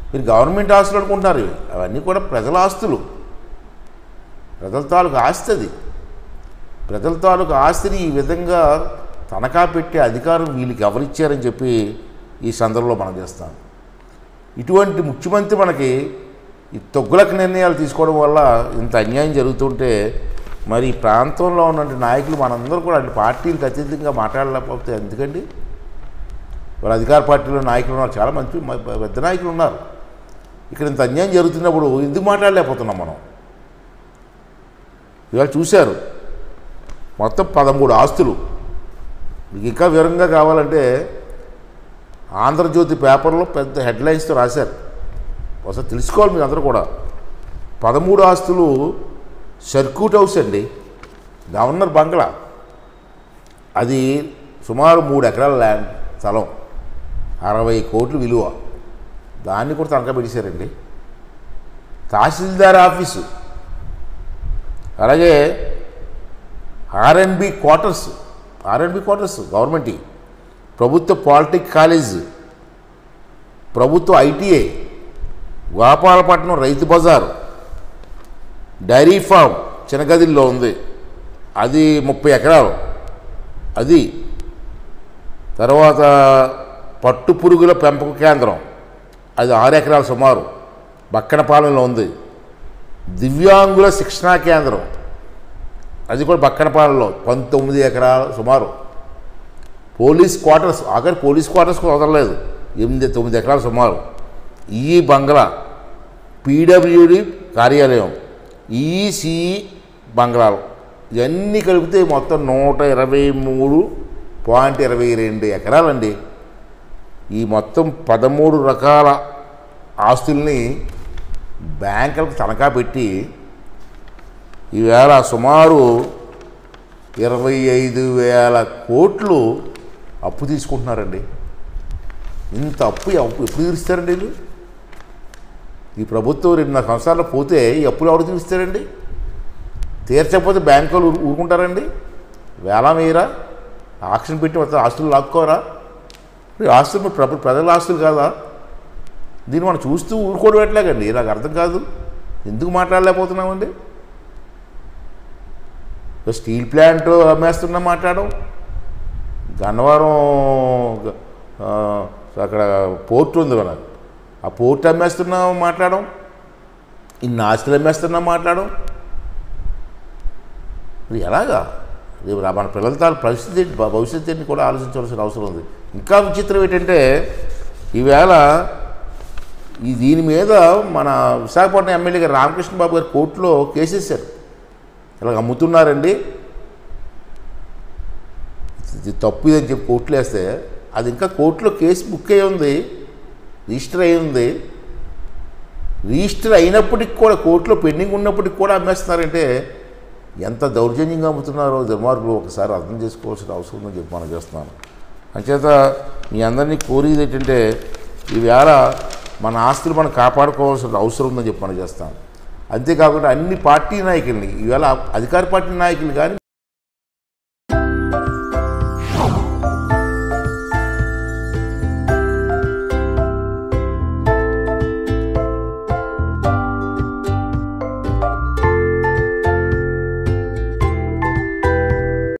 మీరు గవర్నమెంట్ ఆస్తులు అనుకుంటున్నారు ఇవి. అవన్నీ కూడా ప్రజల ఆస్తులు ప్రజల తాలూకు ఆస్తి అది ప్రజల తాలూకు ఆస్తిని ఈ విధంగా తనఖా పెట్టే అధికారం వీళ్ళకి ఎవరిచ్చారని చెప్పి ఈ సందర్భంలో మనం చేస్తాం ఇటువంటి ముఖ్యమంత్రి మనకి ఈ తొగ్గులకు నిర్ణయాలు తీసుకోవడం వల్ల ఇంత అన్యాయం జరుగుతుంటే మరి ఈ ప్రాంతంలో ఉన్న నాయకులు మనందరూ కూడా అటు పార్టీలకు అతీతంగా మాట్లాడలేకపోతే ఎందుకండి వాళ్ళ అధికార పార్టీలో నాయకులు ఉన్నారు చాలా మంచి మ- పెద్ద నాయకులు ఉన్నారు ఇక్కడ ఇంత అన్యాయం జరుగుతున్నప్పుడు ఎందుకు మాట్లాడలేకపోతున్నాం మనం ఇవాళ చూశారు మొత్తం పదమూడు ఆస్తులు మీకు ఇంకా వివరంగా కావాలంటే ఆంధ్రజ్యోతి పేపర్లో పెద్ద హెడ్లైన్స్తో రాశారు ఒకసారి తెలుసుకోవాలి మీరు అందరూ కూడా పదమూడు ఆస్తులు సర్క్యూట్ హౌస్ అండి గవర్నర్ బంగ్లా అది సుమారు మూడు ఎకరాల ల్యాండ్ స్థలం అరవై కోట్లు విలువ దాన్ని కూడా తనఖా పెట్టేశారండి తహసీల్దార్ ఆఫీసు అలాగే RNB quarters RNB quarters government ప్రభుత్వ పాలిటెక్ కాలేజ్ ప్రభుత్వ ITI Gopalapatnam Rythu Bazar dairy farm చిన్నగదిలో ఉంది అది ముప్పై ఎకరాలు అది తర్వాత పట్టు పురుగుల పెంపక కేంద్రం అది ఆరు ఎకరాలు సుమారు బక్కనపాలెంలో ఉంది దివ్యాంగుల శిక్షణా కేంద్రం అది కూడా బక్కనపాలెంలో పంతొమ్మిది ఎకరాలు సుమారు పోలీస్ క్వార్టర్స్ ఆఖరి పోలీస్ క్వార్టర్స్ కూడా వదలలేదు ఎనిమిది తొమ్మిది ఎకరాలు సుమారు ఈ బంగ్లా పీడబ్ల్యూడి కార్యాలయం ఈసీఈ బంగ్లాలు ఇవన్నీ కలిపితే మొత్తం నూట ఇరవై మూడు పాయింట్ ఇరవై రెండు ఎకరాలండి ఈ మొత్తం పదమూడు రకాల ఆస్తుల్ని బ్యాంకులకు తనఖా పెట్టి ఈవేళ సుమారు ఇరవై ఐదు వేల కోట్లు అప్పు తీసుకుంటున్నారండి ఇంత అప్పు అప్పు ఎప్పుడు తీరుస్తారండి వీళ్ళు ఈ ప్రభుత్వం రెండున్నర సంవత్సరాలు పోతే ఈ అప్పులు ఎవరు తీరుస్తారండి తీర్చకపోతే బ్యాంకులు ఊరు- ఊరుకుంటారండి వేలా వేయరా ఆక్షన్ పెట్టి మొత్తం ఆస్తులు లాక్కోరా ఈ ఆస్తులు మరి ప్రభు ప్రజల ఆస్తులు కాదా దీన్ని మనం చూస్తూ ఊరుకోవడం ఎట్లాగండి నాకు అర్థం కాదు ఎందుకు మాట్లాడలేకపోతున్నామండి ఇక స్టీల్ ప్లాంట్ అమ్మేస్తున్నా మాట్లాడడం గన్నవరం ఆ, అక్కడ పోర్ట్ ఉంది మన ఆ పోర్ట్ అమ్మేస్తున్నా మాట్లాడడం ఇన్ని ఆస్తులు అమ్మేస్తున్నా మాట్లాడడం మరి ఎలాగా రేపు రా- మన పిల్లల తాల పరిస్థితి ఏంటి, భ- భవిష్యత్తు ఏంటి కూడా ఆలోచించవలసిన అవసరం ఉంది ఇంకా విచిత్రం ఏంటంటే ఈవేళ ఈ దీని మీద మన విశాఖపట్నం ఎమ్మెల్యే గారు రామకృష్ణ బాబు గారు కోర్టులో కేసేశారు ఇలా అమ్ముతున్నారండి ఇది తప్పు ఇదని చెప్పి కోర్టులో వేస్తే అది ఇంకా కోర్టులో కేసు బుక్ అయి ఉంది రిజిస్టర్ అయి ఉంది రిజిస్టర్ అయినప్పటికి కూడా కోర్టులో పెండింగ్ ఉన్నప్పటికి కూడా అమ్మేస్తున్నారంటే ఎంత దౌర్జన్యంగా అమ్ముతున్నారో దుర్మార్గులు ఒకసారి అర్థం చేసుకోవాల్సిన అవసరం ఉందని చెప్పి మనం చేస్తున్నాను అంచేత మీ అందరినీ కోరేది ఏంటంటే ఈవేళ మన ఆస్తులు మనం కాపాడుకోవాల్సిన అవసరం ఉందని చెప్పి మనం చేస్తాం అంతేకాకుండా అన్ని పార్టీ నాయకుల్ని ఈవేళ అధికార పార్టీ నాయకులు కానీ